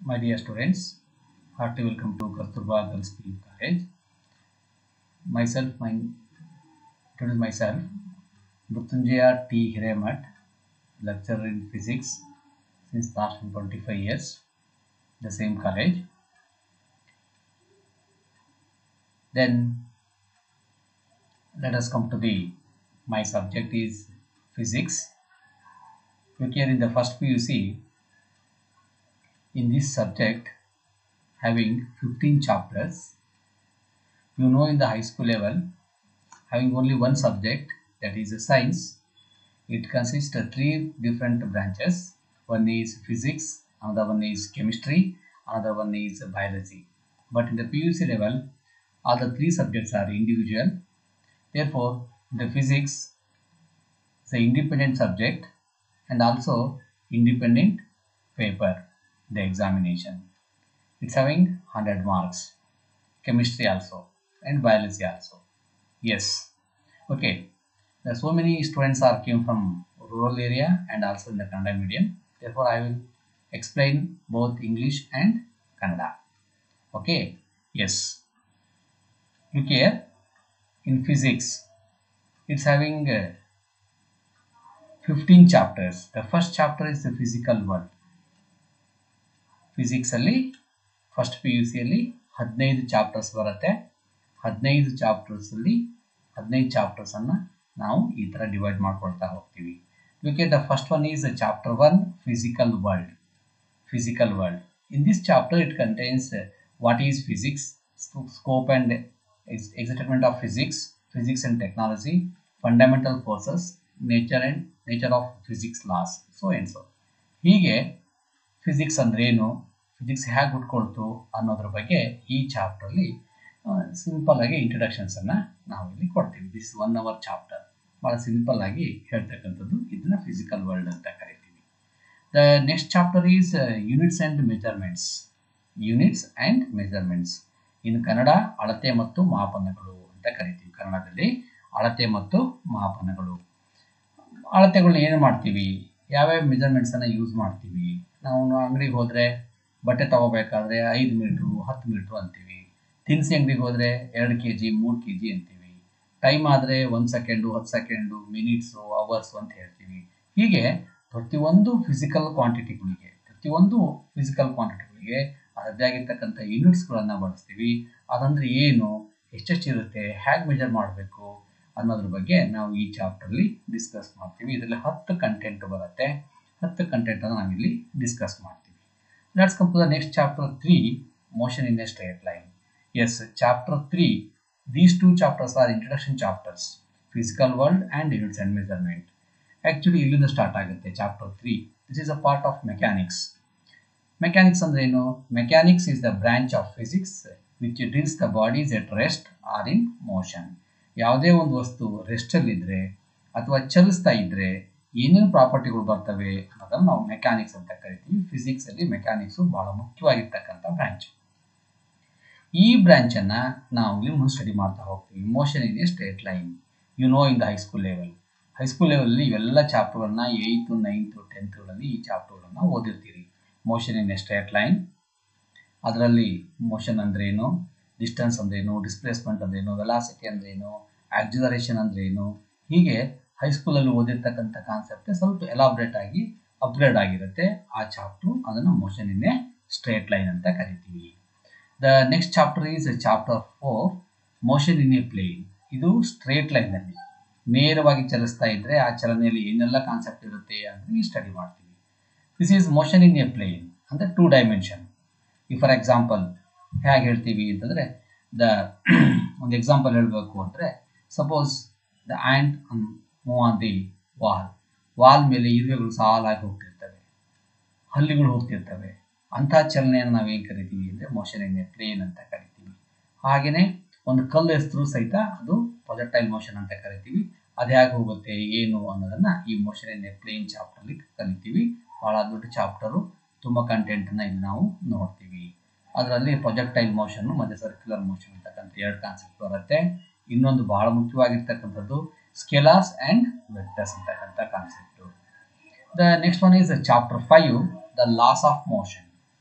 My dear students, hearty welcome to Kasturba Girls PU College. Myself, my introduce myself, Mrutyunjaya T. Hiremat, lecturer in physics since last 25 years, the same college. Then let us come to the my subject is physics. Look here in the first PUC, in this subject having 15 chapters you know in the high school level having only one subject that is a science it consists of three different branches one is physics another one is chemistry another one is biology but in the puc level all the three subjects are individual therefore the physics is an independent subject and also independent paper the examination it's having 100 marks chemistry also and biology also yes okay there so many students are came from rural area and also in the kannada medium therefore i will explain both english and kannada okay yes look here in physics it's having uh, 15 chapters the first chapter is the physical world physics ಅಲ್ಲಿ first P U ಸಿಯಲ್ಲಿ ಹದಿನೈದು chapters ಬರುತ್ತೆ ಹದಿನೈದು chapters ಅಲ್ಲಿ ಹದಿನೈದು chapters ಅನ್ನ ನಾವು ಈ ತರ ಡಿವೈಡ್ ಮಾಡ್ಕೊಳ್ತಾ ಹೋಗ್ತೀವಿ look at the first one is chapter one physical world physical world in this chapter it contains what is physics scope and excitement of physics physics and technology fundamental forces nature and nature of physics laws so and so ಹೀಗೆ physics ಅಂದ್ರೆ ಏನು physics ಹೇಗೆ ಹುಟ್ಕೊಳ್ತು ಅನ್ನೋದ್ರ ಬಗ್ಗೆ ಈ ಚಾಪ್ಟರ್ಲಿ simple ಆಗಿ ಇಂಟ್ರಡಕ್ಷನ್ಸ್ ಅನ್ನ ನಾವು ಇಲ್ಲಿ ಕೊಡ್ತೀವಿ ದಿಸ್ ಒನ್ ಅವರ್ ಚಾಪ್ಟರ್ ಬಹಳ ಸಿಂಪಲ್ ಆಗಿ ಹೇಳ್ತಕ್ಕಂಥದ್ದು ಇದನ್ನ ಫಿಸಿಕಲ್ ವರ್ಲ್ಡ್ ಅಂತ ಕರಿತೀವಿ the next chapter is units and measurements units and measurements ಇನ್ನು ಕನ್ನಡ ಅಳತೆ ಮತ್ತು ಮಾಪನಗಳು ಅಂತ ಕರಿತೀವಿ ಕನ್ನಡದಲ್ಲಿ ಅಳತೆ ಮತ್ತು ಮಾಪನಗಳು ಅಳತೆಗಳನ್ನ ಏನು ಮಾಡ್ತೀವಿ ಯಾವ್ಯಾವ ಮೆಜರ್ಮೆಂಟ್ಸ್ ಅನ್ನ ಯೂಸ್ ಮಾಡ್ತೀವಿ ನಾವು ಅಂಗಡಿಗೆ ಹೋದ್ರೆ ಬಟ್ಟೆ ತಗೋಬೇಕಾದ್ರೆ ಐದು ಮೀಟ್ರು ಹತ್ತು ಮೀಟ್ರು ಅಂತೀವಿ ತಿನ್ಸಿ ಅಂಗಡಿಗೆ ಹೋದ್ರೆ ಎರಡು ಕೆ ಜಿ ಮೂರು ಕೆ ಜಿ ಅಂತೀವಿ ಟೈಮ್ ಆದರೆ ಒಂದು ಸೆಕೆಂಡು ಹತ್ತು ಸೆಕೆಂಡು ಮಿನಿಟ್ಸು ಅವರ್ಸು ಅಂತ ಹೇಳ್ತೀವಿ ಹೀಗೆ ಪ್ರತಿಯೊಂದು ಫಿಸಿಕಲ್ ಕ್ವಾಂಟಿಟಿಗಳಿಗೆ ಪ್ರತಿಯೊಂದು ಫಿಸಿಕಲ್ ಕ್ವಾಂಟಿಟಿಗಳಿಗೆ ಅದರದ್ದೇ ಆಗಿರ್ತಕ್ಕಂಥ ಯೂನಿಟ್ಸ್ಗಳನ್ನು ಬಳಸ್ತೀವಿ ಅದಂದ್ರೆ ಏನು ಎಷ್ಟೆಷ್ಟಿರುತ್ತೆ ಹೇಗೆ ಮೆಜರ್ ಮಾಡಬೇಕು ಅನ್ನೋದ್ರ ಬಗ್ಗೆ ನಾವು ಈ ಚಾಪ್ಟರ್ಲಿ ಡಿಸ್ಕಸ್ ಮಾಡ್ತೀವಿ ಇದರಲ್ಲಿ ಹತ್ತು ಕಂಟೆಂಟ್ ಬರುತ್ತೆ ಹತ್ತು ಕಂಟೆಂಟ್ ಅನ್ನು ನಾವಿಲ್ಲಿ ಡಿಸ್ಕಸ್ ಮಾಡ್ತೀವಿ let's come to the next chapter three motion in a straight line as chapter three these two chapters are introduction chapters physical world and units and measurement actually ಇಲ್ಲಿಂದ start ಆಗುತ್ತೆ chapter three this is a part of mechanics mechanics ಅಂದ್ರೆ ಏನು mechanics is the branch of physics which deals the bodies at rest or in motion ಯಾವುದೇ ಒಂದು ವಸ್ತು ರೆಸ್ಟಲ್ಲಿದ್ದರೆ ಅಥವಾ ಚಲಿಸ್ತಾ ಇದ್ದರೆ ಏನೇನು ಪ್ರಾಪರ್ಟಿಗಳು ಬರ್ತವೆ ಅನ್ನೋದನ್ನು ನಾವು ಮೆಕ್ಯಾನಿಕ್ಸ್ ಅಂತ ಕರಿತೀವಿ ಫಿಸಿಕ್ಸ್ ಅಲ್ಲಿ ಮೆಕ್ಯಾನಿಕ್ಸ್ ಬಹಳ ಮುಖ್ಯವಾಗಿರ್ತಕ್ಕಂಥ ಬ್ರಾಂಚ್ ಈ ಬ್ರಾಂಚ್ ಅನ್ನ ನಾವು ಇಲ್ಲಿ ಸ್ಟಡಿ ಮಾಡ್ತಾ ಹೋಗ್ತೀವಿ motion in a straight line you know in the high school level high school level ಇವೆಲ್ಲ ಚಾಪ್ಟರ್ಗಳನ್ನ ಏಯ್ತು ನೈನ್ತು ಟೆಂತ್ಗಳಲ್ಲಿ ಈ ಚಾಪ್ಟರ್ಗಳನ್ನ ಓದಿರ್ತೀರಿ motion in a straight line ಅದರಲ್ಲಿ ಮೋಷನ್ ಅಂದ್ರೇನು ಡಿಸ್ಟೆನ್ಸ್ ಅಂದ್ರೇನು ಡಿಸ್ಪ್ಲೇಸ್ಮೆಂಟ್ ಅಂದ್ರೇನು ವೆಲಾಸಿಟಿ ಅಂದ್ರೇನು ಆಕ್ಸಿಲರೇಷನ್ ಅಂದ್ರೇನು ಹೀಗೆ ಹೈಸ್ಕೂಲಲ್ಲಿ ಓದಿರ್ತಕ್ಕಂಥ ಕಾನ್ಸೆಪ್ಟ್ ಸ್ವಲ್ಪ ಎಲಾಬ್ರೇಟ್ ಆಗಿ ಅಪ್ಗ್ರೇಡ್ ಆಗಿರುತ್ತೆ ಆ ಚಾಪ್ಟರ್ ಅದನ್ನು motion in a straight line ಅಂತ ಕರಿತೀವಿ the next chapter is chapter four motion in a plane ಇದು ಸ್ಟ್ರೇಟ್ ಲೈನಲ್ಲಿ ನೇರವಾಗಿ ಚಲಿಸ್ತಾ ಇದ್ರೆ ಆ ಚಲನೆಯಲ್ಲಿ ಏನೆಲ್ಲ ಕಾನ್ಸೆಪ್ಟ್ ಇರುತ್ತೆ ಅಂತ ಸ್ಟಡಿ ಮಾಡ್ತೀವಿ this is motion in a plane ಅಂದರೆ ಟೂ ಡೈಮೆನ್ಷನ್ ಈ ಫಾರ್ ಎಕ್ಸಾಂಪಲ್ ಹೇಗೆ ಹೇಳ್ತೀವಿ ಅಂತಂದರೆ ದ ಒಂದು ಎಕ್ಸಾಂಪಲ್ ಹೇಳಬೇಕು ಅಂದರೆ suppose the ant move on the wall wall ಮೇಲೆ ಇರುವೆಗಳು ಸಾಲಾಗಿ ಹೋಗ್ತಿರ್ತವೆ ಹಲ್ಲಿಗಳು ಹೋಗ್ತಿರ್ತವೆ ಅಂಥ ಚಲನೆಯನ್ನು ನಾವೇನು ಕರಿತೀವಿ ಅಂದರೆ ಮೋಷನ್ ಇನ್ ಎ ಪ್ಲೇನ್ ಅಂತ ಕರಿತೀವಿ ಹಾಗೆಯೇ ಒಂದು ಕಲ್ಲು ಎಸ್ತರೂ ಸಹಿತ ಅದು ಪ್ರೊಜೆಕ್ಟೈಲ್ ಮೋಷನ್ ಅಂತ ಕರಿತೀವಿ ಅದು ಹೇಗೆ ಹೋಗುತ್ತೆ ಏನು ಅನ್ನೋದನ್ನ ಈ ಮೋಷನ್ ಇನ್ ಎ ಪ್ಲೇನ್ ಚಾಪ್ಟರ್ಲಿ ಕಲಿತೀವಿ ಬಹಳ ದೊಡ್ಡ ಚಾಪ್ಟರು ತುಂಬ ಕಂಟೆಂಟನ್ನು ಇಲ್ಲಿ ನಾವು ನೋಡ್ತೀವಿ ಅದರಲ್ಲಿ ಪ್ರೊಜೆಕ್ಟೈಲ್ ಮೋಷನ್ ಮತ್ತು ಸರ್ಕ್ಯುಲರ್ ಮೋಷನ್ ಅಂತಕ್ಕಂಥ ಎರಡು ಕಾನ್ಸೆಪ್ಟ್ ಬರುತ್ತೆ ಇನ್ನೊಂದು ಬಹಳ ಮುಖ್ಯವಾಗಿರ್ತಕ್ಕಂಥದ್ದು ಸ್ಕೆಲಾಸ್ ಆ್ಯಂಡ್ ವೆಕ್ಟರ್ಸ್ ಅಂತಕ್ಕಂಥ concept the next one is chapter five the laws of motion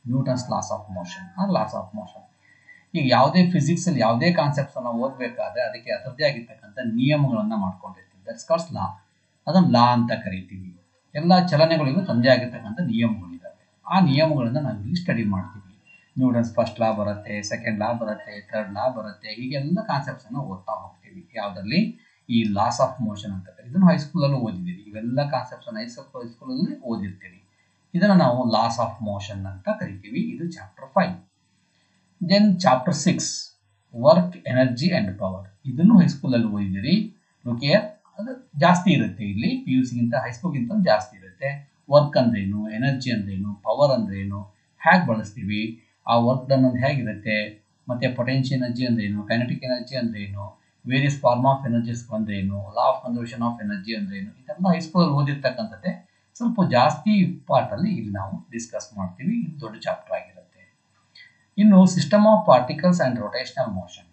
Newton's laws of motion or laws of motion ಈಗ ಯಾವುದೇ ಫಿಸಿಕ್ಸಲ್ಲಿ ಯಾವುದೇ ಕಾನ್ಸೆಪ್ಟ್ಸನ್ನು ಓದಬೇಕಾದ್ರೆ ಅದಕ್ಕೆ ಅದರದ್ದೇ ಆಗಿರ್ತಕ್ಕಂಥ ನಿಯಮಗಳನ್ನು ಮಾಡ್ಕೊಂಡಿರ್ತೀವಿ ದಟ್ಸ್ ಕಾಲ್ಸ್ ಲಾ ಅದನ್ನು ಲಾ ಅಂತ ಕರಿತೀವಿ ಎಲ್ಲ ಚಲನೆಗಳಿಗೂ ತಂದೆ ಆಗಿರ್ತಕ್ಕಂಥ ನಿಯಮಗಳಿದ್ದಾವೆ ಆ ನಿಯಮಗಳನ್ನು ನಾವು ಇಲ್ಲಿ ಸ್ಟಡಿ ಮಾಡ್ತೀವಿ ನ್ಯೂಟನ್ಸ್ ಫಸ್ಟ್ ಲಾ ಬರುತ್ತೆ ಸೆಕೆಂಡ್ ಲಾ ಬರುತ್ತೆ ಥರ್ಡ್ ಲಾ ಬರುತ್ತೆ ಹೀಗೆಲ್ಲ ಕಾನ್ಸೆಪ್ಟ್ಸನ್ನು ಓದ್ತಾ ಹೋಗ್ತೀವಿ ಯಾವುದರಲ್ಲಿ ಈ ಲಾಸ್ ಆಫ್ ಮೋಷನ್ ಅಂತ ಕರಿ ಇದನ್ನು ಹೈಸ್ಕೂಲಲ್ಲೂ ಓದಿದ್ದೀರಿ ಇವೆಲ್ಲ ಕಾನ್ಸೆಪ್ಟ್ಸನ್ನು ಹೈಸ್ಕೂಲ್ ಹೈಸ್ಕೂಲಲ್ಲಿ ಓದಿರ್ತೀರಿ ಇದನ್ನು ನಾವು ಲಾಸ್ ಆಫ್ ಮೋಷನ್ ಅಂತ ಕರಿತೀವಿ ಇದು chapter five then chapter six work energy and power ಇದನ್ನು ಹೈಸ್ಕೂಲಲ್ಲಿ ಓದಿದಿರಿ ಲುಕಿಯರ್ ಅದು ಜಾಸ್ತಿ ಇರುತ್ತೆ ಇಲ್ಲಿ ಪಿ ಯು ಸಿಗಿಂತ ಹೈಸ್ಕೂಲ್ಗಿಂತ ಜಾಸ್ತಿ ಇರುತ್ತೆ ವರ್ಕ್ ಅಂದ್ರೇನು ಎನರ್ಜಿ ಅಂದ್ರೇನು ಪವರ್ ಅಂದ್ರೇನು ಹೇಗೆ ಬಳಸ್ತೀವಿ ಆ ವರ್ಕ್ ಡನ್ ಅಂದ್ರೆ ಹೇಗಿರುತ್ತೆ ಮತ್ತೆ ಪೊಟೆನ್ಷಿಯಲ್ ಎನರ್ಜಿ ಅಂದ್ರೇನು ಕೈನೆಟಿಕ್ ಎನರ್ಜಿ ಅಂದ್ರೇನು ವೇರಿಯಸ್ ಫಾರ್ಮ್ ಆಫ್ ಎನರ್ಜೀಸ್ ಅಂದ್ರೇನು law of conservation of energy ಅಂದ್ರೇನು ಇದೆಲ್ಲ ಹೈಸ್ಕೂಲಲ್ಲಿ ಓದಿರ್ತಕ್ಕಂಥದ್ದೇ ಸ್ವಲ್ಪ ಜಾಸ್ತಿ ಪಾರ್ಟಲ್ಲಿ ಇಲ್ಲಿ ನಾವು ಡಿಸ್ಕಸ್ ಮಾಡ್ತೀವಿ ಇದು ದೊಡ್ಡ ಚಾಪ್ಟರ್ ಆಗಿರುತ್ತೆ ಇನ್ನು system of particles and rotational motion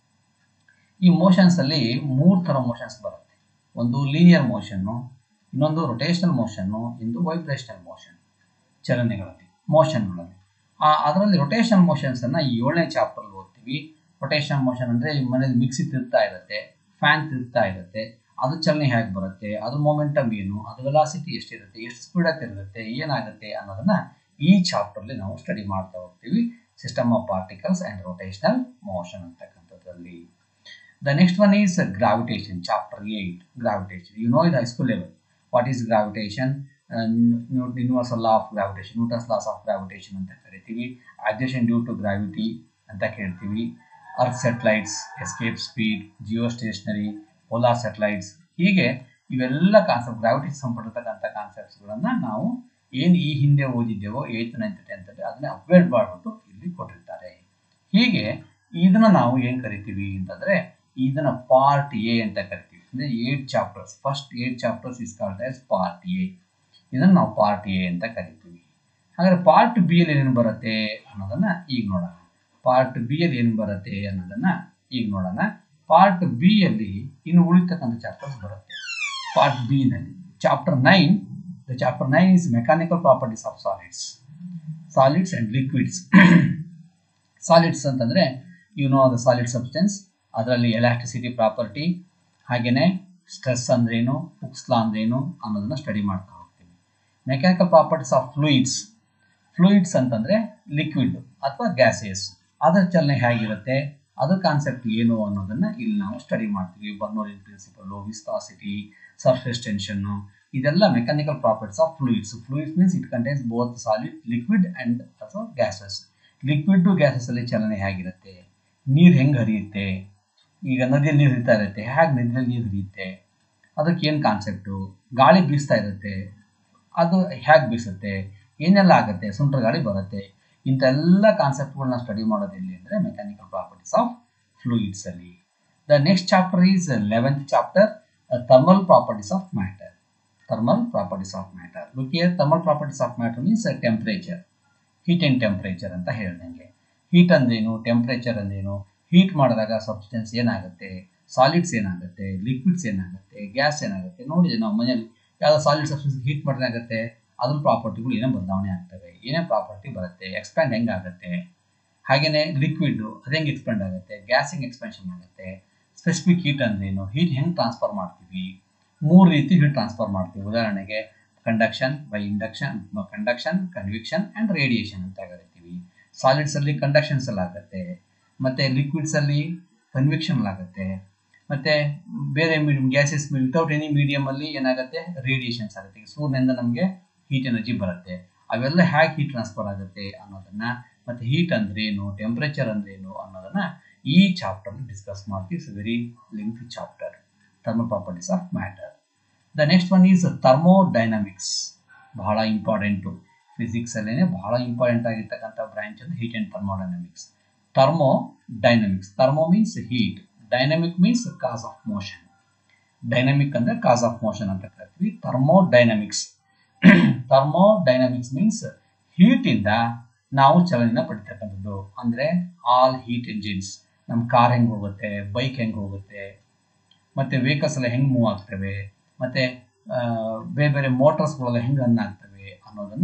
ಈ ಮೋಷನ್ಸ್ ಅಲ್ಲಿ ಮೂರು ಥರ ಮೋಷನ್ಸ್ ಬರುತ್ತೆ ಒಂದು ಲೀನಿಯರ್ ಮೋಷನ್ನು ಇನ್ನೊಂದು ರೊಟೇಷನಲ್ ಮೋಷನ್ನು ಇಂದು ವೈಬ್ರೇಷನಲ್ ಮೋಷನ್ ಚಲನೆಗಳಲ್ಲಿ ಮೋಷನ್ಗಳಲ್ಲಿ ಆ ಅದರಲ್ಲಿ ರೊಟೇಷನಲ್ ಮೋಷನ್ಸ್ ಅನ್ನ ಈ ಏಳನೇ ಚಾಪ್ಟರ್ ಓದ್ತೀವಿ ರೊಟೇಷನಲ್ ಮೋಷನ್ ಅಂದ್ರೆ ಈ ಮನೇಲಿ ಮಿಕ್ಸಿ ತಿರ್ತಾ ಇರುತ್ತೆ ಫ್ಯಾನ್ ತಿರ್ತಾ ಇರುತ್ತೆ ಅದು ಚಲನೆ ಹೇಗೆ ಬರುತ್ತೆ ಅದ್ರ ಮೊಮೆಂಟಮ್ ಏನು ಅದು ವೆಲಾಸಿಟಿ ಎಷ್ಟಿರುತ್ತೆ ಎಷ್ಟು ಸ್ಪೀಡಾಗಿ ತಿರುಗುತ್ತೆ ಏನಾಗುತ್ತೆ ಅನ್ನೋದನ್ನ ಈ ಚಾಪ್ಟರ್ಲಿ ನಾವು ಸ್ಟಡಿ ಮಾಡ್ತಾ ಹೋಗ್ತೀವಿ system of particles and rotational motion ಅಂತಕ್ಕಂಥದ್ರಲ್ಲಿ the next one is gravitation chapter eight gravitation you know ಇದು high school level what is gravitation universal law of gravitation Newton's laws of gravitation ಅಂತ ಕರಿತೀವಿ ಅಡ್ಜಷನ್ ಡ್ಯೂ ಟು ಗ್ರಾವಿಟಿ ಅಂತ ಕೇಳ್ತೀವಿ earth satellites escape speed geostationary polar satellites ಹೀಗೆ ಇವೆಲ್ಲ concept gravity ಸಂಪರ್ಕತಕ್ಕಂಥ ಕಾನ್ಸೆಪ್ಟ್ಸ್ಗಳನ್ನು ನಾವು ಏನು ಈ ಹಿಂದೆ ಓದಿದ್ದೇವೋ ಏಯ್ತ್ ನೈನ್ತ್ ಟೆಂತ್ ಅದನ್ನ ಅಪ್ಗ್ರೇಡ್ ಮಾಡಿಬಿಟ್ಟು ಇಲ್ಲಿ ಕೊಟ್ಟಿರ್ತಾರೆ ಹೀಗೆ ಇದನ್ನ ನಾವು ಏನು ಕರಿತೀವಿ ಅಂತಂದ್ರೆ ಇದನ್ನ ಪಾರ್ಟ್ ಎ ಅಂತ ಕರಿತೀವಿ ಅಂದ್ರೆ eight chapters first eight chapters is called as part A ಇದನ್ನ ನಾವು ಪಾರ್ಟ್ ಎ ಅಂತ ಕರಿತೀವಿ ಹಾಗಾದ್ರೆ ಪಾರ್ಟ್ ಬಿ ಅಲ್ಲಿ ಏನು ಬರುತ್ತೆ ಅನ್ನೋದನ್ನ ಈಗ ನೋಡೋಣ ಪಾರ್ಟ್ ಬಿ ಅಲ್ಲಿ ಏನು ಬರುತ್ತೆ ಅನ್ನೋದನ್ನ ಈಗ ನೋಡೋಣ ಪಾರ್ಟ್ ಬಿ ಅಲ್ಲಿ ಇನ್ನು ಉಳಿತಕ್ಕಂಥ ಚಾಪ್ಟರ್ಸ್ ಬರುತ್ತೆ ಪಾರ್ಟ್ ಬಿ ನಲ್ಲಿ chapter nine the chapter nine is mechanical properties of solids solids and liquids solids ಅಂತಂದ್ರೆ you know the solid substance ಅದರಲ್ಲಿ ಎಲಾಸ್ಟಿಸಿಟಿ ಪ್ರಾಪರ್ಟಿ ಹಾಗೆಯೇ ಸ್ಟ್ರೆಸ್ ಅಂದ್ರೇನು ಉಕ್ಸ್ಲಾ ಅಂದ್ರೇನು ಅನ್ನೋದನ್ನ ಸ್ಟಡಿ ಮಾಡ್ತಾ ಹೋಗ್ತೀವಿ mechanical properties of fluids fluids ಅಂತಂದ್ರೆ ಲಿಕ್ವಿಡ್ ಅಥವಾ ಗ್ಯಾಸಸ್ ಅದರ ಚಲನೆ ಹೇಗಿರುತ್ತೆ ಅದ್ರ ಕಾನ್ಸೆಪ್ಟ್ ಏನು ಅನ್ನೋದನ್ನ ಇಲ್ಲಿ ನಾವು ಸ್ಟಡಿ ಮಾಡ್ತೀವಿ ಬರ್ನೋಲಿನ್ ಪ್ರಿನ್ಸಿಪಲ್ ವಿಸ್ಕಾಸಿಟಿ ಸರ್ಫೇಸ್ ಟೆನ್ಷನ್ನು ಇದೆಲ್ಲ mechanical properties of fluids fluids means it contains both solid liquid and ಅಥವಾ ಗ್ಯಾಸಸ್ ಲಿಕ್ವಿಡ್ ಗ್ಯಾಸಸ್ ಅಲ್ಲಿ ಚಲನೆ ಹೇಗಿರುತ್ತೆ ನೀರು ಹೆಂಗೆ ಹರಿಯುತ್ತೆ ಈಗ ನದಿಯಲ್ಲಿ ನೀರು ಹರಿತಾ ಇರುತ್ತೆ ಹೇಗೆ ನದಿಯಲ್ಲಿ ನೀರು ಹರಿಯುತ್ತೆ ಅದಕ್ಕೆ ಏನು ಕಾನ್ಸೆಪ್ಟು ಗಾಳಿ ಬೀಸ್ತಾ ಇರುತ್ತೆ ಅದು ಹೇಗೆ ಬೀಸುತ್ತೆ ಏನೆಲ್ಲ ಆಗುತ್ತೆ ಸುಂಟರ್ ಗಾಳಿ ಬರುತ್ತೆ ಇಂಥ ಎಲ್ಲ ಕಾನ್ಸೆಪ್ಟ್ಗಳನ್ನ ಸ್ಟಡಿ ಮಾಡೋದು ಎಲ್ಲಿ ಅಂದರೆ ಮೆಕ್ಯಾನಿಕಲ್ ಪ್ರಾಪರ್ಟೀಸ್ ಆಫ್ ಫ್ಲೂಯಿಡ್ಸ್ ಅಲ್ಲಿ the next chapter is eleventh chapter thermal properties of matter thermal properties of matter look here thermal properties of matter means temperature heat and temperature ಅಂತ ಹೇಳ್ದಂಗೆ ಹೀಟ್ ಅಂದ್ರೇನು temperature ಅಂದ್ರೇನು heat ಮಾಡಿದಾಗ substance ಏನಾಗುತ್ತೆ solids ಏನಾಗುತ್ತೆ liquids ಏನಾಗುತ್ತೆ gas ಏನಾಗುತ್ತೆ ನೋಡಿದೆ ನಾವು ಮನೆಯಲ್ಲಿ ಯಾವುದೋ ಸಾಲಿಡ್ ಸಬ್ಸ್ಟೆನ್ಸ್ ಹೀಟ್ ಮಾಡಿದ್ರೆ ಆಗುತ್ತೆ ಅದ್ರ ಪ್ರಾಪರ್ಟಿಗಳು ಏನೇ ಬದಲಾವಣೆ ಆಗ್ತವೆ ಏನೇ ಪ್ರಾಪರ್ಟಿ ಬರುತ್ತೆ ಎಕ್ಸ್ಪ್ಯಾಂಡ್ ಹೆಂಗಾಗುತ್ತೆ ಹಾಗೆಯೇ ಲಿಕ್ವಿಡ್ ಅದು ಹೆಂಗೆ ಎಕ್ಸ್ಪ್ಯಾಂಡ್ ಆಗುತ್ತೆ ಗ್ಯಾಸ್ ಹೆಂಗೆ ಎಕ್ಸ್ಪೆನ್ಷನ್ ಆಗುತ್ತೆ ಸ್ಪೆಸಿಫಿಕ್ ಹೀಟ್ ಅಂದ್ರೇನು ಹೀಟ್ ಹೆಂಗೆ ಟ್ರಾನ್ಸ್ಫರ್ ಮಾಡ್ತೀವಿ ಮೂರು ರೀತಿ ಹೀಟ್ ಟ್ರಾನ್ಸ್ಫರ್ ಮಾಡ್ತೀವಿ ಉದಾಹರಣೆಗೆ conduction by induction conduction convection and radiation ಅಂತ ಕರಿತೀವಿ ಸಾಲಿಡ್ಸ್ ಅಲ್ಲಿ ಕಂಡಕ್ಷನ್ಸ್ ಅಲ್ಲಿ ಆಗುತ್ತೆ ಮತ್ತೆ ಲಿಕ್ವಿಡ್ಸ್ ಅಲ್ಲಿ ಕನ್ವಿಕ್ಷನ್ ಆಗುತ್ತೆ ಮತ್ತೆ ಬೇರೆ medium gases without any medium ಅಲ್ಲಿ ಏನಾಗುತ್ತೆ ರೇಡಿಯೇಷನ್ಸ್ ಆಗುತ್ತೆ ಈಗ ಸೂರ್ಯನಿಂದ ನಮಗೆ ಹೀಟ್ ಎನರ್ಜಿ ಬರುತ್ತೆ ಅವೆಲ್ಲ ಹೇಗೆ ಹೀಟ್ ಟ್ರಾನ್ಸ್ಫರ್ ಆಗುತ್ತೆ ಅನ್ನೋದನ್ನ ಮತ್ತೆ ಹೀಟ್ ಅಂದ್ರೇನು ಟೆಂಪರೇಚರ್ ಅಂದ್ರೇನು ಅನ್ನೋದನ್ನ ಈ ಚಾಪ್ಟರ್ ಡಿಸ್ಕಸ್ ಮಾಡ್ತೀವಿ it's very lengthy chapter thermal properties of matter the next one is thermodynamics ಬಹಳ ಇಂಪಾರ್ಟೆಂಟು ಫಿಸಿಕ್ಸ್ ಅಲ್ಲೇನೆ ಬಹಳ ಇಂಪಾರ್ಟೆಂಟ್ ಆಗಿರ್ತಕ್ಕಂಥ ಬ್ರಾಂಚ್ ಅಂದ್ರೆ heat and thermodynamics thermodynamics thermo means heat dynamic means cause of motion dynamic ಅಂದ್ರೆ cause of motion ಅಂತ ಕರಿತೀವಿ thermodynamics thermodynamics means heat ಇಂದ ನಾವು ಚಲನೆನ ಪಡಿತಕ್ಕಂಥದ್ದು ಅಂದ್ರೆ ಆಲ್ ಹೀಟ್ ಎಂಜಿನ್ಸ್ ನಮ್ಮ ಕಾರ್ ಹೆಂಗೆ ಹೋಗುತ್ತೆ ಬೈಕ್ ಹೆಂಗೆ ಹೋಗುತ್ತೆ ಮತ್ತೆ ವೆಹಿಕಲ್ಸ್ ಎಲ್ಲ ಹೆಂಗೆ ಮೂವ್ ಆಗ್ತವೆ ಮತ್ತೆ ಬೇರೆ ಬೇರೆ ಮೋಟರ್ಸ್ಗಳೆಲ್ಲ ಹೆಂಗೆ ರನ್ ಆಗ್ತವೆ ಅನ್ನೋದನ್ನ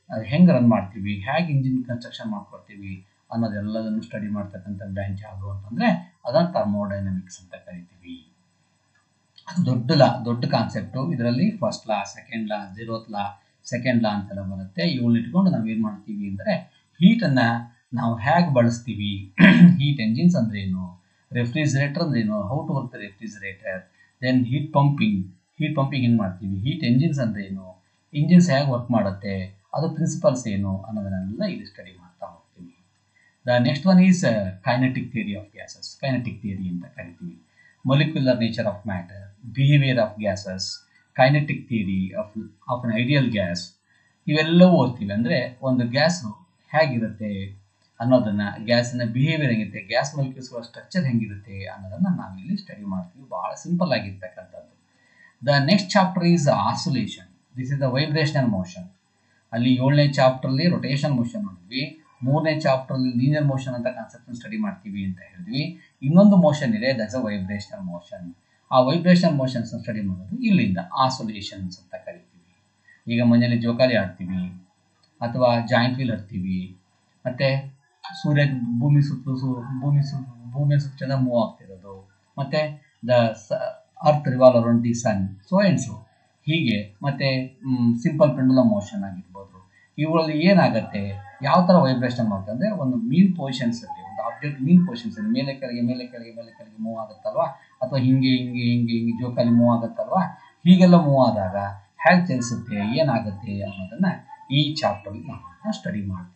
ಅದು ಹೆಂಗೆ ರನ್ ಮಾಡ್ತೀವಿ ಹೇಗೆ ಇಂಜಿನ್ ಕನ್ಸ್ಟ್ರಕ್ಷನ್ ಮಾಡ್ಕೊಳ್ತೀವಿ ಅನ್ನೋದೆಲ್ಲದನ್ನು ಸ್ಟಡಿ ಮಾಡ್ತಕ್ಕಂಥ ಬ್ರಾಂಚ್ ಯಾವುದು ಅಂತಂದರೆ ಅದನ್ನು ಥರ್ಮೋಡೈನಮಿಕ್ಸ್ ಅಂತ ಕರಿತೀವಿ ಅದು ದೊಡ್ಡ ಲಾ ದೊಡ್ಡ ಕಾನ್ಸೆಪ್ಟು ಇದರಲ್ಲಿ first law second law zeroth law second law ಅಂತೆಲ್ಲ ಬರುತ್ತೆ ಇವುಗಳನ್ನ ಇಟ್ಕೊಂಡು ನಾವು ಏನು ಮಾಡ್ತೀವಿ ಅಂದರೆ ಹೀಟನ್ನು ನಾವು ಹೇಗೆ ಬಳಸ್ತೀವಿ ಹೀಟ್ ಎಂಜಿನ್ಸ್ ಅಂದ್ರೆ ಏನು ರೆಫ್ರಿಜರೇಟರ್ ಅಂದ್ರೆ ಏನು how to work the refrigerator then heat pumping heat pumping ಹೆಂಗೆ ಮಾಡ್ತೀವಿ ಹೀಟ್ ಎಂಜಿನ್ಸ್ ಅಂದ್ರೆ ಏನು ಇಂಜಿನ್ಸ್ ಹೇಗೆ ವರ್ಕ್ ಮಾಡುತ್ತೆ ಅದು ಪ್ರಿನ್ಸಿಪಲ್ಸ್ ಏನು ಅನ್ನೋದನ್ನೆಲ್ಲ ಇಲ್ಲಿ ಸ್ಟಡಿ ಮಾಡ್ತಾ ಹೋಗ್ತೀವಿ the next one is kinetic theory of gases kinetic theory ಅಂತ ಕರಿತೀವಿ molecular nature of matter behaviour of gases kinetic theory of of an ideal gas ಇವೆಲ್ಲವೂ ಓದ್ತೀವಿ ಅಂದರೆ ಒಂದು ಗ್ಯಾಸು ಹೇಗಿರುತ್ತೆ ಅನ್ನೋದನ್ನ ಗ್ಯಾಸಿನ ಬಿಹೇವಿಯರ್ ಹೆಂಗಿರುತ್ತೆ ಗ್ಯಾಸ್ ಮೊಲಿಕ್ಯೂಲ್ಸ್ಗಳ ಸ್ಟ್ರಕ್ಚರ್ ಹೆಂಗಿರುತ್ತೆ ಅನ್ನೋದನ್ನ ನಾವಿಲ್ಲಿ ಸ್ಟಡಿ ಮಾಡ್ತೀವಿ ಬಹಳ ಸಿಂಪಲ್ ಆಗಿರ್ತಕ್ಕಂಥದ್ದು the next chapter is oscillation this is the vibrational motion ಅಲ್ಲಿ ಏಳನೇ ಚಾಪ್ಟರ್ಲಿ ರೊಟೇಷನ್ ಮೋಷನ್ ನೋಡಿದ್ವಿ ಮೂರನೇ ಚಾಪ್ಟರ್ಲಿ ಲೀನಿಯರ್ ಮೋಷನ್ ಅಂತ ಕಾನ್ಸೆಪ್ಟ್ ಸ್ಟಡಿ ಮಾಡ್ತೀವಿ ಅಂತ ಹೇಳಿದ್ವಿ ಇನ್ನೊಂದು ಮೋಷನ್ ಇದೆ ದಟ್ಸ್ ಅ ವೈಬ್ರೇಷನಲ್ ಮೋಷನ್ ಆ ವೈಬ್ರೇಷನಲ್ ಮೋಷನ್ಸ್ ಸಸ್ಟಡಿ ಮಾಡೋದು ಇಲ್ಲಿಂದ ಆಸೋಲೇಷನ್ಸ್ ಅಂತ ಕರಿತೀವಿ ಈಗ ಮನೆಯಲ್ಲಿ ಜೋಕಾಲಿ ಆಡ್ತೀವಿ ಅಥವಾ ಜಾಯಿಂಟ್ ವೀಲ್ ಹತ್ತೀವಿ ಮತ್ತೆ ಸೂರ್ಯ ಭೂಮಿ ಸುತ್ತಲೂ ಸು ಭೂಮಿ ಸು ಭೂಮಿಯ ಸುತ್ತ ಮೂವ್ ಆಗ್ತಿರೋದು ಮತ್ತೆ the earth revolve around the sun so and so ಹೀಗೆ ಮತ್ತೆ ಸಿಂಪಲ್ ಪೆಂಡುಲಮ್ ಮೋಷನ್ ಆಗಿರ್ಬೋದು ಇವುಗಳಲ್ಲಿ ಏನಾಗುತ್ತೆ ಯಾವ ಥರ ವೈಬ್ರೇಷನ್ ಮಾಡ್ತಾರೆ ಅಂದರೆ ಒಂದು ಮೀನ್ ಪೊಸಿಷನ್ಸಲ್ಲಿ ಒಂದು ಆಬ್ಜೆಕ್ಟ್ ಮೀನ್ ಪೊಸಿಷನ್ಸಲ್ಲಿ ಮೇಲೆ ಕೆಳಗೆ ಮೇಲೆ ಕೆಳಗೆ ಮೇಲೆ ಕೆಳಗೆ ಮೂವ್ ಆಗುತ್ತಲ್ವಾ ಅಥವಾ ಹಿಂಗೆ ಹಿಂಗೆ ಹಿಂಗೆ ಹಿಂಗೆ ಜೋಕಾಲಿ ಮೂವ್ ಆಗುತ್ತಲ್ವಾ ಹೀಗೆಲ್ಲ ಮೂವ್ ಆದಾಗ ಹೇಗೆ ಚಲಿಸುತ್ತೆ ಏನಾಗುತ್ತೆ ಅನ್ನೋದನ್ನ ಈ ಚಾಪ್ಟರ್ಲಿ ನಾವು ಸ್ಟಡಿ ಮಾಡ್ತೀವಿ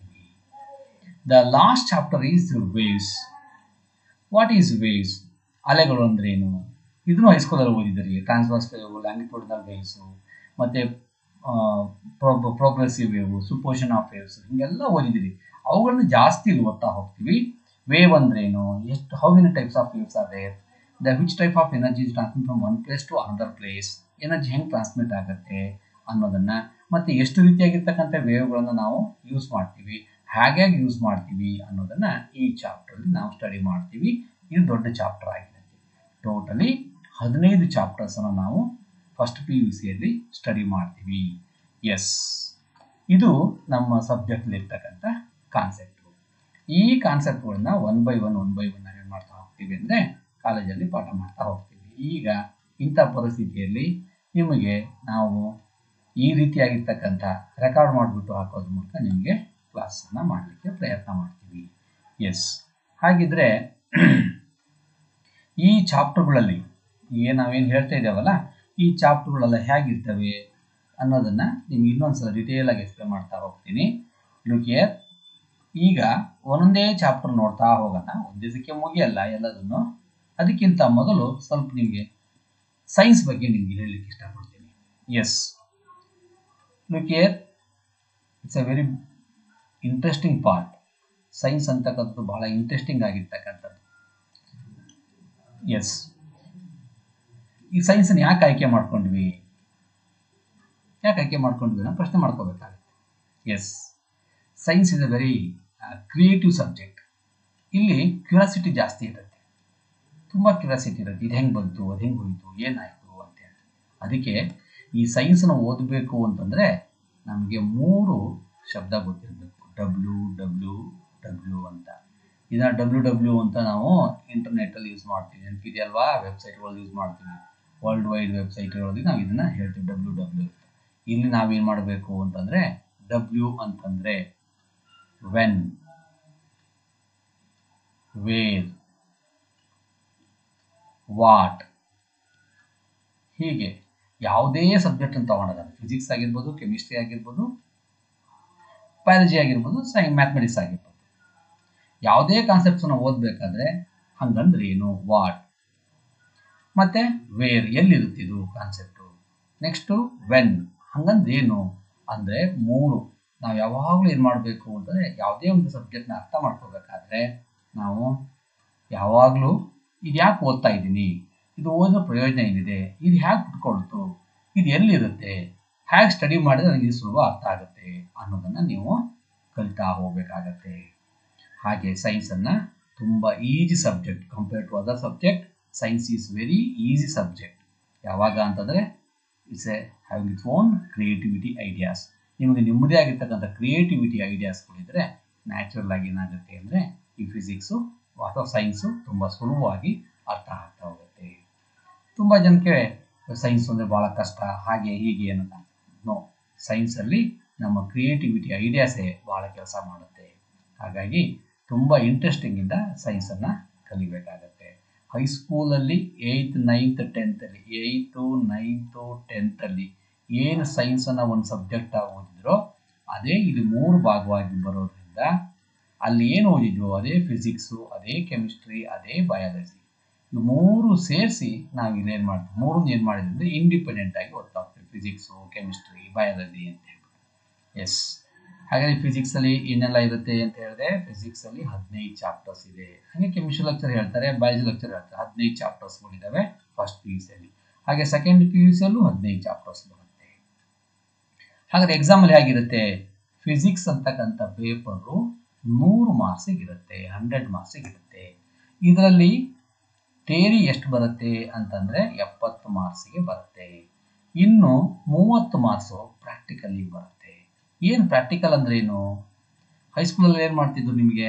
the last chapter is waves what is waves ಅಲೆಗಳು ಅಂದ್ರೆ ಏನು ಇದನ್ನು ಹೈಸ್ಕೂಲಲ್ಲಿ ಓದಿದ್ದೀರಿ ಟ್ರಾನ್ಸ್ವರ್ಸ್ ವೇವ್ ಲ್ಯಾಂಗಿಟ್ಯೂಡ್ನಲ್ ವೇವ್ಸು ಮತ್ತು progressive wave superposition of waves ಹಿಂಗೆಲ್ಲ ಓದಿದ್ದೀರಿ ಅವುಗಳನ್ನ ಜಾಸ್ತಿ ಇಲ್ಲಿ ಓದ್ತಾ ಹೋಗ್ತೀವಿ ವೇವ್ ಅಂದ್ರೇನು ಎಷ್ಟು how many types of waves are there the which type of energy is transmit from one place to another place energy ಹೆಂಗೆ ಟ್ರಾನ್ಸ್ಮಿಟ್ ಆಗುತ್ತೆ ಅನ್ನೋದನ್ನ ಮತ್ತು ಎಷ್ಟು ರೀತಿಯಾಗಿರ್ತಕ್ಕಂಥ ವೇವ್ಗಳನ್ನು ನಾವು ಯೂಸ್ ಮಾಡ್ತೀವಿ ಹೇಗೆ ಯೂಸ್ ಮಾಡ್ತೀವಿ ಅನ್ನೋದನ್ನ ಈ ಚಾಪ್ಟರ್ಲಿ ನಾವು ಸ್ಟಡಿ ಮಾಡ್ತೀವಿ ಇದು ದೊಡ್ಡ ಚಾಪ್ಟರ್ ಆಗಿದೆ ಟೋಟಲಿ ಹದಿನೈದು ಚಾಪ್ಟರ್ಸನ್ನು ನಾವು ಫಸ್ಟ್ ಪಿ ಯು ಸಿಯಲ್ಲಿ ಸ್ಟಡಿ ಮಾಡ್ತೀವಿ ಎಸ್ ಇದು ನಮ್ಮ ಸಬ್ಜೆಕ್ಟ್ಲಿ ಇರ್ತಕ್ಕಂಥ ಕಾನ್ಸೆಪ್ಟು ಈ ಕಾನ್ಸೆಪ್ಟ್ಗಳನ್ನ one by one one by one ಏನು ಮಾಡ್ತಾ ಹೋಗ್ತೀವಿ ಅಂದರೆ ಕಾಲೇಜಲ್ಲಿ ಪಾಠ ಮಾಡ್ತಾ ಹೋಗ್ತೀವಿ ಈಗ ಇಂಥ ಪರಿಸ್ಥಿತಿಯಲ್ಲಿ ನಿಮಗೆ ನಾವು ಈ ರೀತಿಯಾಗಿರ್ತಕ್ಕಂಥ ರೆಕಾರ್ಡ್ ಮಾಡಿಬಿಟ್ಟು ಹಾಕೋದ್ರ ಮೂಲಕ ನಿಮಗೆ ಕ್ಲಾಸನ್ನು ಮಾಡಲಿಕ್ಕೆ ಪ್ರಯತ್ನ ಮಾಡ್ತೀವಿ ಎಸ್ ಹಾಗಿದ್ರೆ ಈ ಚಾಪ್ಟರ್ಗಳಲ್ಲಿ ಏನು ನಾವೇನು ಹೇಳ್ತಾ ಇದ್ದೇವಲ್ಲ ಈ ಚಾಪ್ಟರ್ಗಳೆಲ್ಲ ಹೇಗಿರ್ತವೆ ಅನ್ನೋದನ್ನು ನಿಮ್ಗೆ ಇನ್ನೊಂದ್ಸಲ ಡಿಟೇಲ್ ಆಗಿ ಎಕ್ಸ್ಪ್ಲೇನ್ ಮಾಡ್ತಾ ಹೋಗ್ತೀನಿ ಲುಕಿಯರ್ ಈಗ ಒಂದೊಂದೇ ಚಾಪ್ಟರ್ ನೋಡ್ತಾ ಹೋಗೋಣ ಒಂದು ದಿವಸಕ್ಕೆ ಮುಗಿಯಲ್ಲ ಎಲ್ಲದನ್ನು ಅದಕ್ಕಿಂತ ಮೊದಲು ಸ್ವಲ್ಪ ನಿಮಗೆ ಸೈನ್ಸ್ ಬಗ್ಗೆ ನಿಮಗೆ ಹೇಳಲಿಕ್ಕೆ ಇಷ್ಟಪಡ್ತೀನಿ yes look here it's a very interesting part science ಅಂತಕ್ಕಂಥದ್ದು ಬಹಳ ಇಂಟ್ರೆಸ್ಟಿಂಗ್ ಆಗಿರ್ತಕ್ಕಂಥದ್ದು ಎಸ್ ಈ ಸೈನ್ಸನ್ನು ಯಾಕೆ ಆಯ್ಕೆ ಮಾಡ್ಕೊಂಡ್ವಿ ಯಾಕೆ ಆಯ್ಕೆ ಮಾಡ್ಕೊಂಡ್ವಿ ನಾವು ಪ್ರಶ್ನೆ ಮಾಡ್ಕೋಬೇಕಾಗುತ್ತೆ yes science is a very creative subject ಇಲ್ಲಿ ಕ್ಯೂರಿಯಾಸಿಟಿ ಜಾಸ್ತಿ ಇರುತ್ತೆ ತುಂಬ ಕ್ಯೂರಿಯಾಸಿಟಿ ಇರುತ್ತೆ ಇದು ಹೆಂಗೆ ಬಂತು ಅದು ಹೆಂಗೆ ಹೋಯಿತು ಏನಾಯಿತು ಅಂತೇಳಿ ಅದಕ್ಕೆ ಈ ಸೈನ್ಸನ್ನು ಓದಬೇಕು ಅಂತಂದರೆ ನಮಗೆ ಮೂರು ಶಬ್ದ ಗೊತ್ತಿರಬೇಕು ಡಬ್ಲ್ಯೂ ಡಬ್ಲ್ಯೂ ಡಬ್ಲ್ಯೂ ಅಂತ ಇದನ್ನ ಡಬ್ಲ್ಯೂ ಡಬ್ಲ್ಯೂ ಅಂತ ನಾವು ಇಂಟರ್ನೆಟ್ಟಲ್ಲಿ ಯೂಸ್ ಮಾಡ್ತೀವಿ ನೆನಪಿದೆಯಲ್ವಾ ವೆಬ್ಸೈಟ್ಗಳು ಯೂಸ್ ಮಾಡ್ತೀವಿ ವರ್ಲ್ಡ್ ವೈಡ್ ವೆಬ್ಸೈಟ್ಗಳಲ್ಲಿ ನಾವು ಇದನ್ನ ಹೇಳ್ತೀವಿ ಡಬ್ಲ್ಯೂ ಡಬ್ಲ್ಯೂ ಇಲ್ಲಿ ನಾವೇನು ಮಾಡಬೇಕು ಅಂತಂದರೆ ಡಬ್ಲ್ಯೂ ಅಂತಂದರೆ ವೆನ್ ವೇರ್ ವಾಟ್ ಹೀಗೆ ಯಾವುದೇ ಸಬ್ಜೆಕ್ಟ್ ಅಂತ ತಗೊಂಡಾಗ ಫಿಸಿಕ್ಸ್ ಆಗಿರ್ಬೋದು ಕೆಮಿಸ್ಟ್ರಿ ಆಗಿರ್ಬೋದು ಬಯಾಲಜಿ ಆಗಿರ್ಬೋದು ಸೈ ಮ್ಯಾಥಮೆಟಿಕ್ಸ್ ಆಗಿರ್ಬೋದು ಯಾವುದೇ ಕಾನ್ಸೆಪ್ಟ್ಸನ್ನು ಓದಬೇಕಾದ್ರೆ ಹಂಗಂದ್ರೆ ಏನು ವಾಟ್ ಮತ್ತೆ ವೇರ್ ಎಲ್ಲಿರುತ್ತಿದು ಕಾನ್ಸೆಪ್ಟು ನೆಕ್ಸ್ಟು ವೆನ್ ಹಂಗಂದ್ರೆ ಏನು ಅಂದರೆ ಮೂರು ನಾವು ಯಾವಾಗಲೂ ಏನು ಮಾಡಬೇಕು ಅಂತಂದರೆ ಯಾವುದೇ ಒಂದು ಸಬ್ಜೆಕ್ಟ್ನ ಅರ್ಥ ಮಾಡ್ಕೋಬೇಕಾದ್ರೆ ನಾವು ಯಾವಾಗಲೂ ಇದು ಯಾಕೆ ಓದ್ತಾ ಇದ್ದೀನಿ ಇದು ಓದೋ ಪ್ರಯೋಜನ ಏನಿದೆ ಇದು ಹೇಗೆ ಕುತ್ಕೊಳ್ತು ಇದು ಎಲ್ಲಿರುತ್ತೆ ಹೇಗೆ ಸ್ಟಡಿ ಮಾಡಿದ್ರೆ ನನಗೆ ಇದು ಸುಲಭ ಅರ್ಥ ಆಗುತ್ತೆ ಅನ್ನೋದನ್ನು ನೀವು ಕಲಿತಾ ಹೋಗಬೇಕಾಗತ್ತೆ ಹಾಗೆ ಸೈನ್ಸನ್ನು ತುಂಬ easy subject compare to other subject science is very easy subject ಯಾವಾಗ ಅಂತಂದರೆ it's a having its own creativity ideas ನಿಮಗೆ ನಿಮ್ಮದೇ ಆಗಿರ್ತಕ್ಕಂಥ ಕ್ರಿಯೇಟಿವಿಟಿ ಐಡಿಯಾಸ್ಗಳಿದ್ರೆ ನ್ಯಾಚುರಲ್ ಆಗಿ ಏನಾಗುತ್ತೆ ಅಂದರೆ ಈ ಫಿಸಿಕ್ಸು ಅಥವಾ ಸೈನ್ಸು ತುಂಬ ಸುಲಭವಾಗಿ ಅರ್ಥ ಆಗ್ತಾ ಹೋಗುತ್ತೆ ತುಂಬ ಜನಕ್ಕೆ ಸೈನ್ಸ್ ಅಂದರೆ ಭಾಳ ಕಷ್ಟ ಹಾಗೆ ಹೀಗೆ ಅನ್ನೋದು ನೋ ಸೈನ್ಸಲ್ಲಿ ನಮ್ಮ ಕ್ರಿಯೇಟಿವಿಟಿ ಐಡಿಯಾಸೇ ಭಾಳ ಕೆಲಸ ಮಾಡುತ್ತೆ ಹಾಗಾಗಿ ತುಂಬ ಇಂಟ್ರೆಸ್ಟಿಂಗಿಂದ ಸೈನ್ಸನ್ನು ಕಲಿಬೇಕಾಗತ್ತೆ ಹೈಸ್ಕೂಲಲ್ಲಿ ಏಯ್ತ್ ನೈನ್ತ್ ಟೆಂತಲ್ಲಿ ಏಯ್ತು ನೈನ್ತು ಟೆಂತಲ್ಲಿ ಏನು ಸೈನ್ಸನ್ನು ಒಂದು ಸಬ್ಜೆಕ್ಟ್ ಓದಿದ್ರೋ ಅದೇ ಇಲ್ಲಿ ಮೂರು ಭಾಗವಾಗಿ ಬರೋದ್ರಿಂದ ಅಲ್ಲಿ ಏನು ಓದಿದ್ವೋ ಅದೇ ಫಿಸಿಕ್ಸು ಅದೇ ಕೆಮಿಸ್ಟ್ರಿ ಅದೇ ಬಯಾಲಜಿ ಇವು ಮೂರು ಸೇರಿಸಿ ನಾವು ಇಲ್ಲೇನು ಮಾಡ್ತೀವಿ ಮೂರನ್ನು ಏನು ಮಾಡಿದ್ವಿ ಅಂದರೆ ಇಂಡಿಪೆಂಡೆಂಟ್ ಆಗಿ ಓದ್ತಾ ಹೋಗ್ತೀವಿ ಫಿಸಿಕ್ಸು ಕೆಮಿಸ್ಟ್ರಿ ಬಯಾಲಜಿ ಅಂತ ಹೇಳ್ಬಿಟ್ಟು ಎಸ್ ಹಾಗಾಗಿ ಫಿಸಿಕ್ಸಲ್ಲಿ ಏನೆಲ್ಲ ಇರುತ್ತೆ ಅಂತ ಹೇಳಿದ್ರೆ ಫಿಸಿಕ್ಸಲ್ಲಿ ಹದಿನೈದು ಚಾಪ್ಟರ್ಸ್ ಇದೆ ಹಾಗೆ ಕೆಮಿಸ್ಟ್ರಿ ಲೆಕ್ಚರ್ ಹೇಳ್ತಾರೆ ಬಯಾಲಜಿ ಲೆಕ್ಚರ್ ಹೇಳ್ತಾರೆ ಹದಿನೈದು ಚಾಪ್ಟರ್ಸ್ಗಳಿದ್ದಾವೆ ಫಸ್ಟ್ ಪಿ ಯು ಸಿಯಲ್ಲಿ ಹಾಗೆ ಸೆಕೆಂಡ್ ಪಿ ಯು ಸಿಯಲ್ಲೂ ಹದಿನೈದು ಚಾಪ್ಟರ್ಸ್ ಬರುತ್ತೆ ಹಾಗಾದ್ರೆ ಎಕ್ಸಾಮಲ್ಲಿ ಹೇಗಿರುತ್ತೆ ಫಿಸಿಕ್ಸ್ ಅಂತಕ್ಕಂಥ ಪೇಪರು ನೂರು ಮಾರ್ಕ್ಸಿಗೆ ಇರುತ್ತೆ ಹಂಡ್ರೆಡ್ ಮಾರ್ಕ್ಸಿಗೆ ಇರುತ್ತೆ ಇದರಲ್ಲಿ ಥೇರಿ ಎಷ್ಟು ಬರುತ್ತೆ ಅಂತಂದರೆ ಎಪ್ಪತ್ತು ಮಾರ್ಕ್ಸಿಗೆ ಬರುತ್ತೆ ಇನ್ನು ಮೂವತ್ತು ಮಾರ್ಕ್ಸು ಪ್ರಾಕ್ಟಿಕಲಿ ಬರುತ್ತೆ ಏನು ಪ್ರಾಕ್ಟಿಕಲ್ ಅಂದ್ರೆ ಏನು ಹೈಸ್ಕೂಲಲ್ಲಿ ಏನು ಮಾಡ್ತಿದ್ರು ನಿಮಗೆ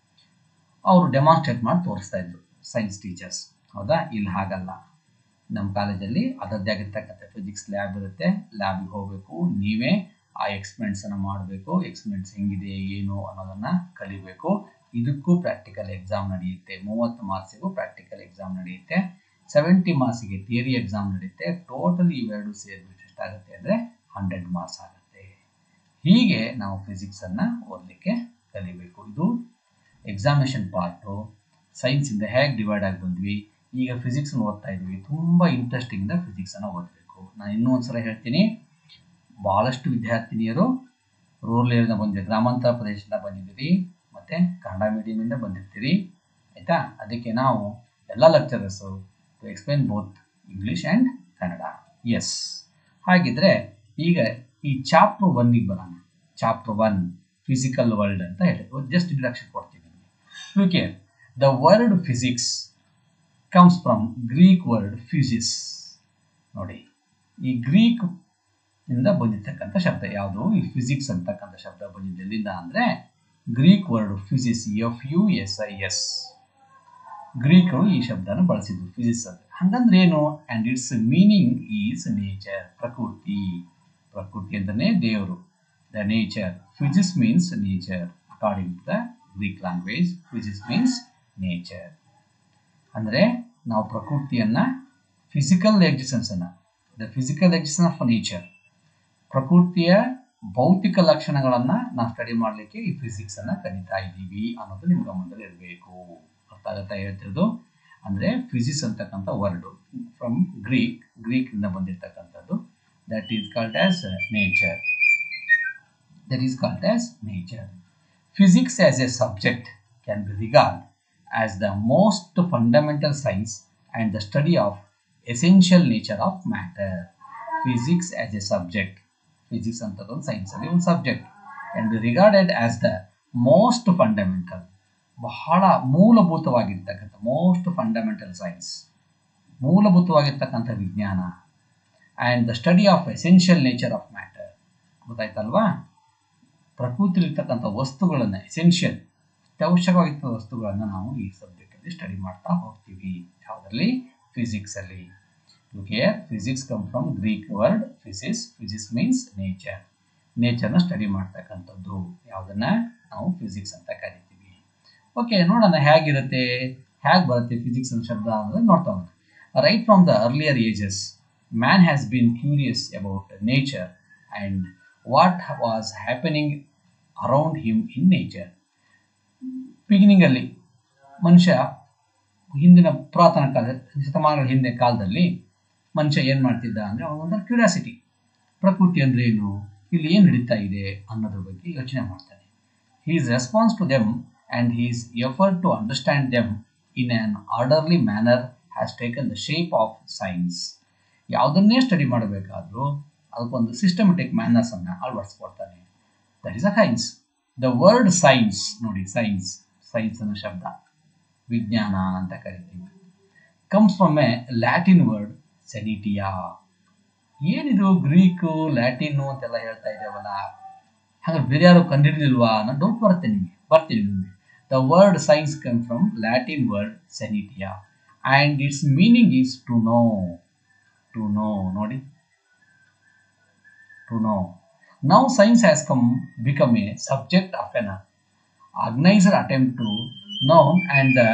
ಅವರು ಡೆಮಾನ್ಸ್ಟ್ರೇಟ್ ಮಾಡಿ ತೋರಿಸ್ತಾ ಇದ್ರು ಸೈನ್ಸ್ ಟೀಚರ್ಸ್ ಹೌದಾ ಇಲ್ಲಿ ಹಾಗಲ್ಲ ನಮ್ಮ ಕಾಲೇಜಲ್ಲಿ ಅದರದ್ದೇ ಆಗಿರ್ತಕ್ಕಂಥ ಫಿಸಿಕ್ಸ್ ಲ್ಯಾಬ್ ಇರುತ್ತೆ ಲ್ಯಾಬಿಗೆ ಹೋಗಬೇಕು ನೀವೇ ಆ ಎಕ್ಸ್ಪೆರಿಮೆಂಟ್ಸನ್ನು ಮಾಡಬೇಕು ಎಕ್ಸ್ಪೆರಿಮೆಂಟ್ಸ್ ಹೆಂಗಿದೆ ಏನು ಅನ್ನೋದನ್ನು ಕಲಿಬೇಕು ಇದಕ್ಕೂ ಪ್ರಾಕ್ಟಿಕಲ್ ಎಕ್ಸಾಮ್ ನಡೆಯುತ್ತೆ ಮೂವತ್ತು ಮಾರ್ಕ್ಸಿಗೂ ಪ್ರಾಕ್ಟಿಕಲ್ ಎಕ್ಸಾಮ್ ನಡೆಯುತ್ತೆ ಸೆವೆಂಟಿ ಮಾರ್ಕ್ಸಿಗೆ ಥಿಯರಿ ಎಕ್ಸಾಮ್ ನಡೆಯುತ್ತೆ ಟೋಟಲ್ ಇವೆರಡು ಸೇರಿಬಿಟ್ಟು ಎಷ್ಟಾಗುತ್ತೆ ಅಂದರೆ ಹಂಡ್ರೆಡ್ ಮಾರ್ಕ್ಸ್ ಆಗುತ್ತೆ ಹೀಗೆ ನಾವು ಫಿಸಿಕ್ಸನ್ನು ಓದಲಿಕ್ಕೆ ಕಲಿಬೇಕು ಇದು ಎಕ್ಸಾಮಿನೇಷನ್ ಪಾರ್ಟು ಸೈನ್ಸಿಂದ ಹೇಗೆ ಡಿವೈಡ್ ಆಗಿ ಬಂದ್ವಿ ಈಗ ಫಿಸಿಕ್ಸನ್ನು ಓದ್ತಾ ಇದ್ವಿ ತುಂಬ ಇಂಟ್ರೆಸ್ಟಿಂದ ಫಿಸಿಕ್ಸನ್ನು ಓದಬೇಕು ನಾನು ಇನ್ನೂ ಒಂದು ಸಲ ಹೇಳ್ತೀನಿ ಭಾಳಷ್ಟು ವಿದ್ಯಾರ್ಥಿನಿಯರು ರೂರಲ್ ಏರಿಯಾದ ಬಂದಿದ್ದೀರಿ ಗ್ರಾಮಾಂತರ ಪ್ರದೇಶದಿಂದ ಬಂದಿದ್ದೀರಿ ಮತ್ತು ಕನ್ನಡ ಮೀಡಿಯಮಿಂದ ಬಂದಿರ್ತೀರಿ ಆಯಿತಾ ಅದಕ್ಕೆ ನಾವು ಎಲ್ಲ lecturers to explain both English and Kannada yes ಹಾಗಿದ್ರೆ ಈಗ ಈ ಚಾಪ್ಟರ್ ಒನ್ನಿಗೆ ಬರೋಣ ಚಾಪ್ಟರ್ ಒನ್ ಫಿಸಿಕಲ್ ವರ್ಲ್ಡ್ ಅಂತ ಹೇಳಿ ಜಸ್ಟ್ ಇಂಟ್ರಡಕ್ಷನ್ ಕೊಡ್ತೀನಿ okay the word physics comes from Greek word physis ನೋಡಿ ಈ ಗ್ರೀಕ್ ಇಂದ ಬಂದಿರ್ತಕ್ಕಂಥ ಶಬ್ದ ಯಾವುದು ಈ ಫಿಸಿಕ್ಸ್ ಅಂತಕ್ಕಂಥ ಶಬ್ದ ಬಂದಿದ್ದು ಎಲ್ಲಿಂದ ಅಂದರೆ Greek word physis F U S I S ಗ್ರೀಕರು ಈ ಶಬ್ದನ ಬಳಸಿದ್ರು ಫಿಸಿಕ್ಸ್ ಅಂದ್ರೆ ಹಂಗಂದ್ರೆ ಏನು and its meaning is nature ಪ್ರಕೃತಿ ಪ್ರಕೃತಿ ಅಂತಲೇ ದೇವರು the nature physics means nature according to the Greek language physics means nature ಅಂದರೆ ನಾವು ಪ್ರಕೃತಿಯನ್ನ ಫಿಸಿಕಲ್ ಎಕ್ಸಿಸ್ಟೆನ್ಸ್ ಅನ್ನ the physical existence of nature ಪ್ರಕೃತಿಯ ಭೌತಿಕ ಲಕ್ಷಣಗಳನ್ನ ನಾವು ಸ್ಟಡಿ ಮಾಡಲಿಕ್ಕೆ ಈ ಫಿಸಿಕ್ಸ್ ಅನ್ನ ಕಲಿತಾ ಇದ್ದೀವಿ ಅನ್ನೋದು ನಿಮ್ಮ ಗಮನದಲ್ಲಿ ಇರಬೇಕು ಅರ್ಥ ಆಗುತ್ತಾ ಹೇಳ್ತಿರೋದು ಅಂದ್ರೆ ಫಿಸಿಕ್ಸ್ ಅಂತಕ್ಕಂಥ ವರ್ಡ್ ಫ್ರಮ್ ಗ್ರೀಕ್ ಗ್ರೀಕ್ ಇಂದ ಬಂದಿರತಕ್ಕಂಥದ್ದು that is called as nature that is called as nature physics as a subject can be regard as the most fundamental science and the study of essential nature of matter physics as a subject physics ಅಂತದೊಂದು science ಅಲ್ಲಿ ಒಂದು subject can be regarded as the most fundamental ಬಹಳ ಮೂಲಭೂತವಾಗಿರ್ತಕ್ಕಂಥ most fundamental science ಮೂಲಭೂತವಾಗಿರ್ತಕ್ಕಂಥ ವಿಜ್ಞಾನ and the study of essential nature of matter ಗೊತ್ತಾಯ್ತಲ್ವಾ ಪ್ರಕೃತಿಲಿರ್ತಕ್ಕಂಥ ವಸ್ತುಗಳನ್ನು ಎಸೆನ್ಷಿಯಲ್ ಅತ್ಯವಶ್ಯಕವಾಗಿರ್ತಕ್ಕಂಥ ವಸ್ತುಗಳನ್ನು ನಾವು ಈ ಸಬ್ಜೆಕ್ಟಲ್ಲಿ ಸ್ಟಡಿ ಮಾಡ್ತಾ ಹೋಗ್ತೀವಿ ಯಾವುದರಲ್ಲಿ ಫಿಸಿಕ್ಸಲ್ಲಿ okay physics come from Greek word physics physics means nature ನೇಚರ್ನ ಸ್ಟಡಿ ಮಾಡ್ತಕ್ಕಂಥದ್ದು ಯಾವುದನ್ನ ನಾವು ಫಿಸಿಕ್ಸ್ ಅಂತ ಕರಿತೀವಿ ಓಕೆ ನೋಡೋಣ ಹೇಗಿರುತ್ತೆ ಹೇಗೆ ಬರುತ್ತೆ ಫಿಸಿಕ್ಸ್ ಅನ್ನೋ ಶಬ್ದ ಅಂದರೆ ನೋಡ್ತಾ ಹೋಗೋಣ right from the earlier ages man has been curious about nature and what was happening around him in nature ಬಿಗಿನಿಂಗಲ್ಲಿ ಮನುಷ್ಯ ಹಿಂದಿನ ಪುರಾತನ ಕಾಲ ಶತಮಾನಗಳ ಹಿಂದೆ ಕಾಲದಲ್ಲಿ ಮನುಷ್ಯ ಏನು ಮಾಡ್ತಿದ್ದ ಅಂದರೆ ಅವನೊಂದು ಕ್ಯೂರಿಯಾಸಿಟಿ ಪ್ರಕೃತಿ ಅಂದರೆ ಏನು ಇಲ್ಲಿ ಏನು ನಡೀತಾ ಇದೆ ಅನ್ನೋದ್ರ ಬಗ್ಗೆ ಯೋಚನೆ ಮಾಡ್ತಾನೆ his response to them and his effort to understand them in an orderly manner has taken the shape of science ಯಾವುದನ್ನೇ ಸ್ಟಡಿ ಮಾಡಬೇಕಾದ್ರೂ ಅದಕ್ಕೊಂದು ಸಿಸ್ಟಮೆಟಿಕ್ ಮ್ಯಾನರ್ಸನ್ನು ಅಳವಡಿಸ್ಕೊಡ್ತಾನೆ that is a science the word science ನೋಡಿ ಸೈನ್ಸ್ ಸೈನ್ಸ್ ಅನ್ನೋ ಶಬ್ದ ವಿಜ್ಞಾನ ಅಂತ ಕರಿತೀವಿ comes from a Latin word scientia ಏನಿದು ಗ್ರೀಕು ಲ್ಯಾಟಿನ್ನು ಅಂತೆಲ್ಲ ಹೇಳ್ತಾ ಇದ್ದೇವಲ್ಲ ಹಾಗಾದ್ರೆ ಬೇರೆ ಯಾರು ಕಂಡುಹಿಡಿದಿಲ್ವಾ ಅನ್ನೋ ಡೌಟ್ ಬರುತ್ತೆ ನಿಮಗೆ ಬರ್ತೀನಿ ಮುಂದೆ the word science come from Latin word scientia and its meaning is to know to know ನೋಡಿ to know now science has come become a subject of an organized attempt to know and the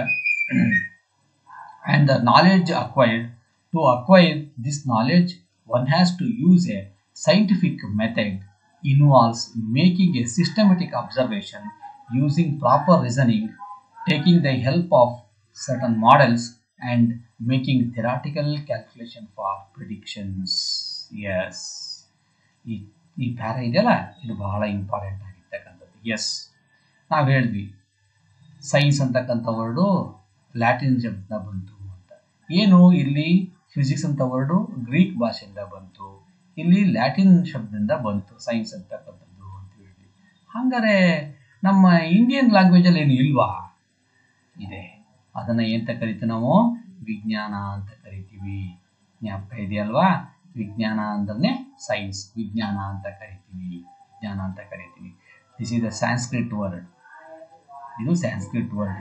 and the knowledge acquired to acquire this knowledge one has to use a scientific method involves making a systematic observation using proper reasoning taking the help of certain models and making theoretical calculation for predictions yes ಈ ಈ para ಇದೆಯಲ್ಲ ಇದು ಬಹಳ important ಆಗಿರ್ತಕ್ಕಂಥದ್ದು S ನಾವು ಹೇಳಿದ್ವಿ science ಅಂತಕ್ಕಂಥ word Latin ಶಬ್ದದಿಂದ ಬಂತು ಅಂತ ಏನು ಇಲ್ಲಿ ಫಿಸಿಕ್ಸ್ ಅಂತ ವರ್ಡು ಗ್ರೀಕ್ ಭಾಷೆಯಿಂದ ಬಂತು ಇಲ್ಲಿ ಲ್ಯಾಟಿನ್ ಶಬ್ದದಿಂದ ಬಂತು ಸೈನ್ಸ್ ಅಂತಕ್ಕಂಥದ್ದು ಅಂತ ಹೇಳಿದ್ವಿ ಹಂಗಾರೆ ನಮ್ಮ ಇಂಡಿಯನ್ ಲ್ಯಾಂಗ್ವೇಜಲ್ಲಿ ಏನು ಇಲ್ವಾ ಇದೆ ಅದನ್ನು ಏನಂತ ಕರಿತೀವಿ ನಾವು ವಿಜ್ಞಾನ ಅಂತ ಕರಿತೀವಿ ಜ್ಞಾಪಕ ಇದೆಯಲ್ವಾ ವಿಜ್ಞಾನ ಅಂದ್ರೆ ಸೈನ್ಸ್ ವಿಜ್ಞಾನ ಅಂತ ಕರಿತೀವಿ ವಿಜ್ಞಾನ ಅಂತ ಕರಿತೀವಿ this is the Sanskrit word ಇದು ಸ್ಯಾನ್ಸ್ಕ್ರಿಟ್ ವರ್ಡ್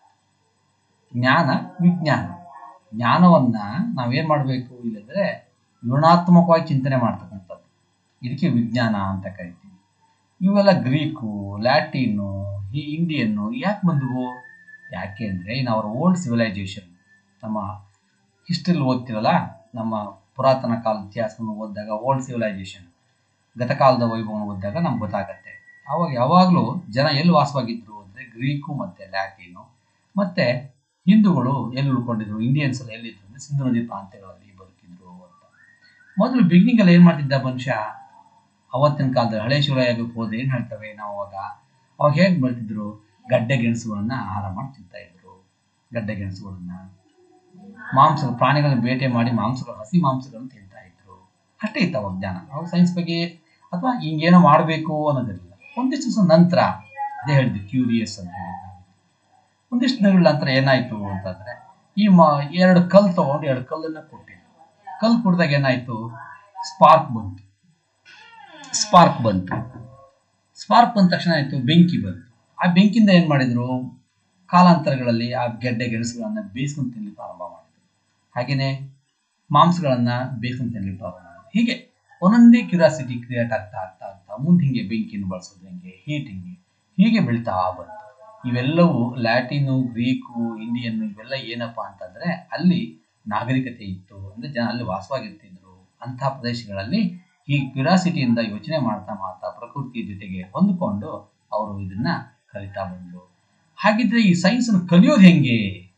ಜ್ಞಾನ ವಿಜ್ಞಾನ ಜ್ಞಾನವನ್ನ ನಾವೇನ್ ಮಾಡಬೇಕು ಇಲ್ಲಂದ್ರೆ ವಿವರಣಾತ್ಮಕವಾಗಿ ಚಿಂತನೆ ಮಾಡ್ತಕ್ಕಂಥದ್ದು ಇದಕ್ಕೆ ವಿಜ್ಞಾನ ಅಂತ ಕರಿತೀವಿ ಇವೆಲ್ಲ ಗ್ರೀಕು ಲ್ಯಾಟಿನ್ನು ಈ ಇಂಡಿಯನ್ನು ಯಾಕೆ ಬಂದವು ಯಾಕೆ ಅಂದರೆ ಇನ್ ಅವರ್ ಓಲ್ಡ್ ಸಿವಿಲೈಸೇಷನ್ ನಮ್ಮ ಹಿಸ್ಟ್ರಿಲಿ ಓದ್ತೀವಲ್ಲ ನಮ್ಮ ಪುರಾತನ ಕಾಲ ಇತಿಹಾಸವನ್ನು ಓದಿದಾಗ ಓಲ್ಡ್ ಸಿವಿಲೈಸೇಷನ್ ಗತಕಾಲದ ವೈಭವವನ್ನು ಓದಿದಾಗ ನಮ್ಗೆ ಗೊತ್ತಾಗತ್ತೆ ಅವಾಗ ಯಾವಾಗಲೂ ಜನ ಎಲ್ಲಿ ವಾಸವಾಗಿದ್ರು ಅಂದರೆ ಗ್ರೀಕು ಮತ್ತು ಲ್ಯಾಟಿನು ಮತ್ತು ಹಿಂದೂಗಳು ಎಲ್ಲಿ ಉಳ್ಕೊಂಡಿದ್ರು ಇಂಡಿಯನ್ಸ್ ಎಲ್ಲ ಎಲ್ಲಿದ್ರು ಅಂದರೆ ಸಿಂಧು ನದಿ ಪ್ರಾಂತ್ಯಗಳಲ್ಲಿ ಬದುಕಿದ್ರು ಅಂತ ಮೊದಲು ಬಿಗಿನಿಂಗಲ್ಲಿ ಏನು ಮಾಡ್ತಿದ್ದ ಮನುಷ್ಯ ಅವತ್ತಿನ ಕಾಲದಲ್ಲಿ ಹಳೆ ಶಿವರಾಯಕ್ಕೆ ಹೋದ್ರೆ ಏನು ಹೇಳ್ತವೆ ನಾವು ಅವಾಗ ಅವಾಗ ಹೇಗೆ ಬರ್ತಿದ್ರು ಗಡ್ಡೆ ಗೆಣಸುಗಳನ್ನ ಆಹಾರ ಮಾಡಿ ತಿಂತಾ ಇದ್ರು ಗಡ್ಡೆ ಗೆಣಸುಗಳನ್ನ ಮಾಂಸ ಪ್ರಾಣಿಗಳನ್ನ ಬೇಟೆ ಮಾಡಿ ಮಾಂಸಗಳು ಹಸಿ ಮಾಂಸಗಳನ್ನು ತಿಂತಾ ಇದ್ರು ಅಷ್ಟೇ ಇತ್ತು ಅವಾಗ ಜ್ಞಾನ ಅವಾಗ ಸೈನ್ಸ್ ಬಗ್ಗೆ ಅಥವಾ ಹಿಂಗೇನೋ ಮಾಡಬೇಕು ಅನ್ನೋದಿರಲಿಲ್ಲ ಒಂದಿಷ್ಟು ದಿವಸ ನಂತರ ಅದೇ ಹೇಳಿದ್ವಿ ಕ್ಯೂರಿಯಸ್ ಅಂತ ಹೇಳಿದ್ವಿ ಒಂದಿಷ್ಟು ದಿನಗಳ ನಂತರ ಏನಾಯ್ತು ಅಂತಂದ್ರೆ ಈ ಮ ಎರಡು ಕಲ್ ತಗೊಂಡು ಎರಡು ಕಲ್ಲನ್ನ ಕೊಟ್ಟಿದ್ರು ಕಲ್ ಕೊಡಿದಾಗ ಏನಾಯ್ತು ಸ್ಪಾರ್ಕ್ ಬಂತು ಸ್ಪಾರ್ಕ್ ಬಂತು ಸ್ಪಾರ್ಕ್ ಬಂದ ತಕ್ಷಣ ಆಯ್ತು ಬೆಂಕಿ ಬಂತು ಆ ಬೆಂಕಿಯಿಂದ ಏನ್ ಮಾಡಿದ್ರು ಕಾಲಾಂತರಗಳಲ್ಲಿ ಆ ಗೆಡ್ಡೆ ಗೆಣಸುಗಳನ್ನ ಬೇಯಿಸ್ಕೊಂಡು ತಿನ್ಲಿಕ್ಕೆ ಪ್ರಾರಂಭ ಮಾಡಿದ್ರು ಹಾಗೇನೆ ಮಾಂಸಗಳನ್ನ ಬೇಯಿಸ್ಕೊಂಡು ತಿನ್ಲಿಕ್ಕೆ ಪ್ರಾರಂಭ ಮಾಡಿದ್ರು ಹೀಗೆ ಒಂದೊಂದೇ ಕ್ಯೂರಿಯಾಸಿಟಿ ಕ್ರಿಯೇಟ್ ಆಗ್ತಾ ಆಗ್ತಾ ಆಗ್ತಾ ಮುಂದೆ ಹಿಂಗೆ ಬೆಂಕಿಯನ್ನು ಬಳಸೋದು ಹೆಂಗೆ ಹೀಟ್ ಹಿಂಗೆ ಹೀಗೆ ಬೆಳೀತಾ ಬಂತು ಇವೆಲ್ಲವೂ ಲ್ಯಾಟಿನು ಗ್ರೀಕು ಇಂಡಿಯನ್ ಇವೆಲ್ಲ ಏನಪ್ಪಾ ಅಂತಂದ್ರೆ ಅಲ್ಲಿ ನಾಗರಿಕತೆ ಇತ್ತು ಅಂದ್ರೆ ಜನ ಅಲ್ಲಿ ವಾಸವಾಗಿರ್ತಿದ್ರು ಅಂತಹ ಪ್ರದೇಶಗಳಲ್ಲಿ ಈ ಕ್ಯೂರಿಯಾಸಿಟಿಯಿಂದ ಯೋಚನೆ ಮಾಡ್ತಾ ಮಾಡ್ತಾ ಪ್ರಕೃತಿಯ ಜೊತೆಗೆ ಹೊಂದಿಕೊಂಡು ಅವರು ಇದನ್ನ ಕಲಿತಾ ಬಂದ್ರು ಹಾಗಿದ್ರೆ ಈ ಸೈನ್ಸ್ ಅನ್ನು ಕಲಿಯೋದು ಹೆಂಗೆ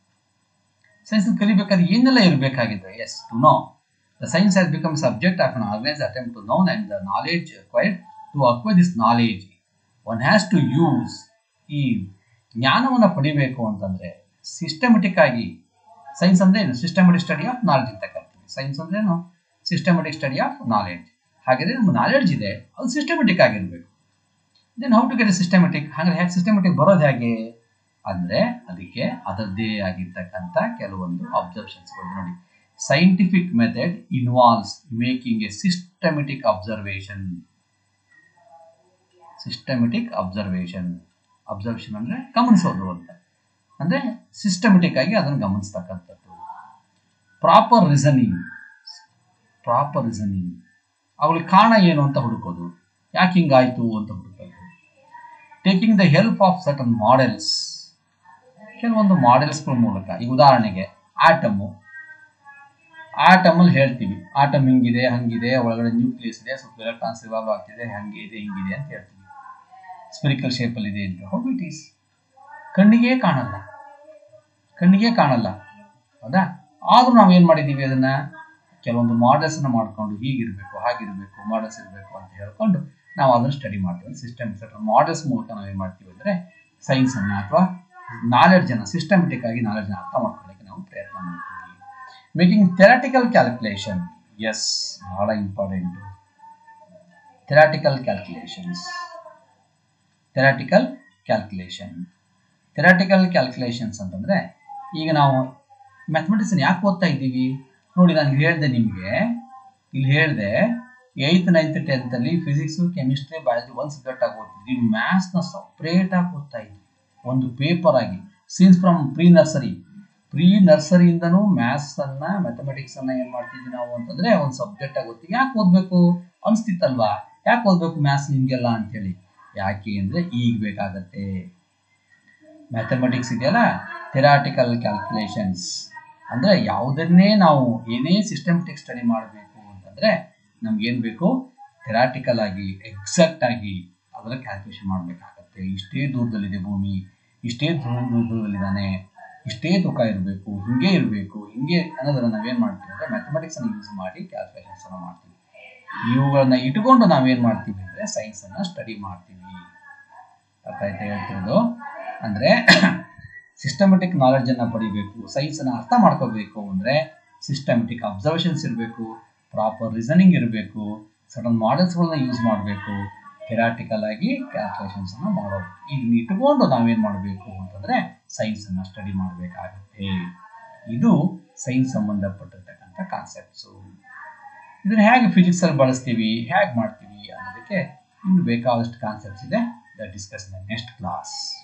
ಸೈನ್ಸ್ ಕಲಿಬೇಕಾದ್ರೆ ಏನೆಲ್ಲ ಇರಬೇಕಾಗಿದೆ yes to know the science has become subject of an organize attempt to known and the knowledge quite to acquire this knowledge one has to use ಈ ಜ್ಞಾನವನ್ನು ಪಡಿಬೇಕು ಅಂತಂದ್ರೆ ಸಿಸ್ಟಮೆಟಿಕ್ ಆಗಿ ಸೈನ್ಸ್ ಅಂದ್ರೆ ಏನು ಸಿಸ್ಟಮೆಟಿಕ್ ಸ್ಟಡಿ ಆಫ್ ನಾಲೆಡ್ಜ್ ಅಂತ ಕರಿತೀವಿ science ಅಂದ್ರೆ ಏನು ಸಿಸ್ಟಮೆಟಿಕ್ ಸ್ಟಡಿ ಆಫ್ ನಾಲೆಡ್ಜ್ ಹಾಗಾದ್ರೆ ನಮ್ಮ ನಾಲೆಡ್ಜ್ ಇದೆ ಅದು ಸಿಸ್ಟಮೆಟಿಕ್ ಆಗಿರ್ಬೇಕು then how to get systematic ಹಾಗಾದ್ರೆ ಹೇಗೆ ಸಿಸ್ಟಮೆಟಿಕ್ ಬರೋದು ಹೇಗೆ ಅಂದ್ರೆ ಅದಕ್ಕೆ ಅದರದ್ದೇ ಆಗಿರ್ತಕ್ಕಂಥ ಕೆಲವೊಂದು ಅಬ್ಸರ್ವೇಷನ್ಸ್ಗಳು ನೋಡಿ scientific method involves making a systematic observation systematic observation observation ಅಂದ್ರೆ ಗಮನಿಸೋದು ಅಂತ ಅಂದ್ರೆ ಸಿಸ್ಟಮೆಟಿಕ್ ಆಗಿ ಅದನ್ನು ಗಮನಿಸ್ತಕ್ಕಂಥದ್ದು ಪ್ರಾಪರ್ ರಿಸನಿಂಗ್ ಪ್ರಾಪರ್ ರಿಸನಿಂಗ್ ಅವಳಿಗೆ ಕಾರಣ ಏನು ಅಂತ ಹುಡುಕೋದು ಯಾಕೆ ಹಿಂಗಾಯ್ತು ಅಂತ ಹುಡುಕೋದು taking the help of certain models ಕೆಲವೊಂದು ಮಾಡೆಲ್ಸ್ಗಳ ಮೂಲಕ ಈಗ ಉದಾಹರಣೆಗೆ ಆಟಮು ಆಟಮಲ್ಲಿ ಹೇಳ್ತೀವಿ ಆಟಮ್ ಹಿಂಗಿದೆ ಹಂಗಿದೆ ಒಳಗಡೆ ನ್ಯೂಕ್ಲಿಯಸ್ ಇದೆ ಸ್ವಲ್ಪ ಎಲೆಕ್ಟ್ರಾನ್ಸ್ ರಿವಾಲ್ವ್ ಆಗ್ತಿದೆ ಹಂಗೆ ಇದೆ ಹಿಂಗಿದೆ ಅಂತ ಹೇಳ್ತೀವಿ ಸ್ಪಿರಿಕಲ್ ಶೇಪಲ್ಲಿ ಇದೆ ಅಂತ ಹೌ ಇಟ್ ಈಸ್ ಕಣ್ಣಿಗೆ ಕಾಣಲ್ಲ ಕಣ್ಣಿಗೆ ಕಾಣಲ್ಲ ಹೌದಾ ಆದ್ರೂ ನಾವು ಏನು ಮಾಡಿದ್ದೀವಿ ಅದನ್ನ ಕೆಲವೊಂದು ಮಾಡೆಲ್ಸ್ ಅನ್ನ ಮಾಡ್ಕೊಂಡು ಹೀಗಿರ್ಬೇಕು ಹಾಗಿರ್ಬೇಕು ಮಾಡೆಲ್ಸ್ ಇರಬೇಕು ಅಂತ ಹೇಳ್ಕೊಂಡು ನಾವು ಅದನ್ನು ಸ್ಟಡಿ ಮಾಡ್ತೀವಿ ಸಿಸ್ಟಮ್ ಮಾಡೆಲ್ಸ್ ಮೂಲಕ ನಾವು ಏನು ಮಾಡ್ತೀವಿ ಅಂದರೆ ಸೈನ್ಸ್ ಅನ್ನ ಅಥವಾ ನಾಲೆಡ್ಜ್ ಅನ್ನ ಸಿಸ್ಟಮೆಟಿಕ್ ಆಗಿ ನಾಲೆಡ್ಜ್ ಅರ್ಥ ಮಾಡ್ಕೊಳ್ಳೋಕೆ ನಾವು ಪ್ರಯತ್ನ ಮಾಡ್ತೀವಿ ಮೇಕಿಂಗ್ ಥೆರಾಟಿಕಲ್ ಕ್ಯಾಲ್ಕುಲೇಷನ್ ಎಸ್ ಬಹಳ important theoretical calculations theoretical calculation theoretical calculations ಅಂತಂದ್ರೆ ಈಗ ನಾವು ಮ್ಯಾಥಮೆಟಿಕ್ಸ್ ಯಾಕೆ ಓದ್ತಾ ಇದ್ದೀವಿ ನೋಡಿ ನಾನು ಹೇಳಿದೆ ನಿಮಗೆ ಇಲ್ಲಿ ಹೇಳಿದೆ ಏಯ್ತ್ ನೈನ್ತ್ ಟೆಂತ್ ಅಲ್ಲಿ ಫಿಸಿಕ್ಸ್ ಕೆಮಿಸ್ಟ್ರಿ ಬಯಾಲಜಿ ಒಂದು ಸಬ್ಜೆಕ್ಟ್ ಆಗಿ ಓದ್ತಿದ್ವಿ ಮ್ಯಾಥ್ಸ್ನ ಸಪ್ರೇಟ್ ಆಗಿ ಓದ್ತಾ ಇದ್ವಿ ಒಂದು ಪೇಪರ್ ಆಗಿ ಸೀನ್ಸ್ ಫ್ರಮ್ ಪ್ರೀ ನರ್ಸರಿ ಪ್ರೀ ನರ್ಸರಿಯಿಂದನೂ ಮ್ಯಾಥ್ಸ್ ಅನ್ನ ಮ್ಯಾಥಮೆಟಿಕ್ಸ್ ಅನ್ನ ಏನ್ ಮಾಡ್ತಿದ್ವಿ ನಾವು ಅಂತಂದ್ರೆ ಒಂದು ಸಬ್ಜೆಕ್ಟ್ ಆಗಿ ಓದ್ತೀವಿ ಯಾಕೆ ಓದ್ಬೇಕು ಅನ್ಸ್ತಿತ್ತಲ್ವಾ ಯಾಕೆ ಓದ್ಬೇಕು ಮ್ಯಾಥ್ಸ್ ನಿಮ್ಗೆಲ್ಲ ಅಂತೇಳಿ ಯಾಕೆ ಅಂದ್ರೆ ಈಗ ಬೇಕಾಗತ್ತೆ ಮ್ಯಾಥಮೆಟಿಕ್ಸ್ ಇದೆಯಲ್ಲ ಥೆರಾಟಿಕಲ್ ಕ್ಯಾಲ್ಕುಲೇಷನ್ಸ್ ಅಂದ್ರೆ ಯಾವುದನ್ನೇ ನಾವು ಏನೇ ಸಿಸ್ಟಮೆಟಿಕ್ ಸ್ಟಡಿ ಮಾಡಬೇಕು ಅಂತಂದ್ರೆ ನಮ್ಗೆ ಏನ್ ಬೇಕು ಥೆರಾಟಿಕಲ್ ಆಗಿ ಎಕ್ಸಾಕ್ಟ್ ಆಗಿ ಅದರ ಕ್ಯಾಲ್ಕುಲೇಷನ್ ಮಾಡಬೇಕಾಗತ್ತೆ ಇಷ್ಟೇ ದೂರದಲ್ಲಿದೆ ಭೂಮಿ ಇಷ್ಟೇ ದೂರ ದೂರದಲ್ಲಿದ್ದಾನೆ ಇಷ್ಟೇ ತೂಕ ಇರಬೇಕು ಹಿಂಗೆ ಇರಬೇಕು ಹಿಂಗೆ ಅನ್ನೋದನ್ನ ನಾವೇನ್ ಮಾಡ್ತೀವಿ ಅಂದ್ರೆ ಮ್ಯಾಥಮೆಟಿಕ್ಸ್ ಅನ್ನು ಯೂಸ್ ಮಾಡಿ ಕ್ಯಾಲ್ಕುಲೇಷನ್ಸ್ ಅನ್ನು ಮಾಡ್ತೀವಿ ಇವುಗಳನ್ನ ಇಟ್ಕೊಂಡು ನಾವೇನ್ ಮಾಡ್ತೀವಿ ಅಂದ್ರೆ ಸೈನ್ಸ್ ಅನ್ನ ಸ್ಟಡಿ ಮಾಡ್ತೀವಿ ಅರ್ಥ ಆಯ್ತಾ ಹೇಳ್ತಿರೋದು ಅಂದ್ರೆ ಸಿಸ್ಟಮೆಟಿಕ್ ನಾಲೆಡ್ಜ್ ಅನ್ನ ಪಡಿಬೇಕು ಸೈನ್ಸ್ ಅನ್ನ ಅರ್ಥ ಮಾಡ್ಕೋಬೇಕು ಅಂದ್ರೆ ಸಿಸ್ಟಮೆಟಿಕ್ ಅಬ್ಸರ್ವೇಷನ್ಸ್ ಇರಬೇಕು ಪ್ರಾಪರ್ ರೀಸನಿಂಗ್ ಇರಬೇಕು ಸಡನ್ ಮಾಡೆಲ್ಸ್ಗಳನ್ನ ಯೂಸ್ ಮಾಡಬೇಕು ಥೆರಾಟಿಕಲ್ ಆಗಿ ಕ್ಯಾಲ್ಕುಲೇಷನ್ಸ್ ಅನ್ನ ಮಾಡೋದು ಇದನ್ನ ಇಟ್ಕೊಂಡು ನಾವೇನ್ ಮಾಡಬೇಕು ಅಂತಂದ್ರೆ ಸೈನ್ಸ್ ಅನ್ನ ಸ್ಟಡಿ ಮಾಡಬೇಕಾಗುತ್ತೆ ಇದು ಸೈನ್ಸ್ ಸಂಬಂಧಪಟ್ಟಿರ್ತಕ್ಕಂಥ ಕಾನ್ಸೆಪ್ಟ್ಸು ಇದನ್ನ ಹೇಗೆ ಫಿಸಿಕ್ಸ್ ಅಲ್ಲಿ ಬಳಸ್ತೀವಿ ಹೇಗೆ ಮಾಡ್ತೀವಿ ಅನ್ನೋದಕ್ಕೆ ಇನ್ನು ಬೇಕಾದಷ್ಟು ಕಾನ್ಸೆಪ್ಟ್ಸ್ ಇದೆ the discuss the next class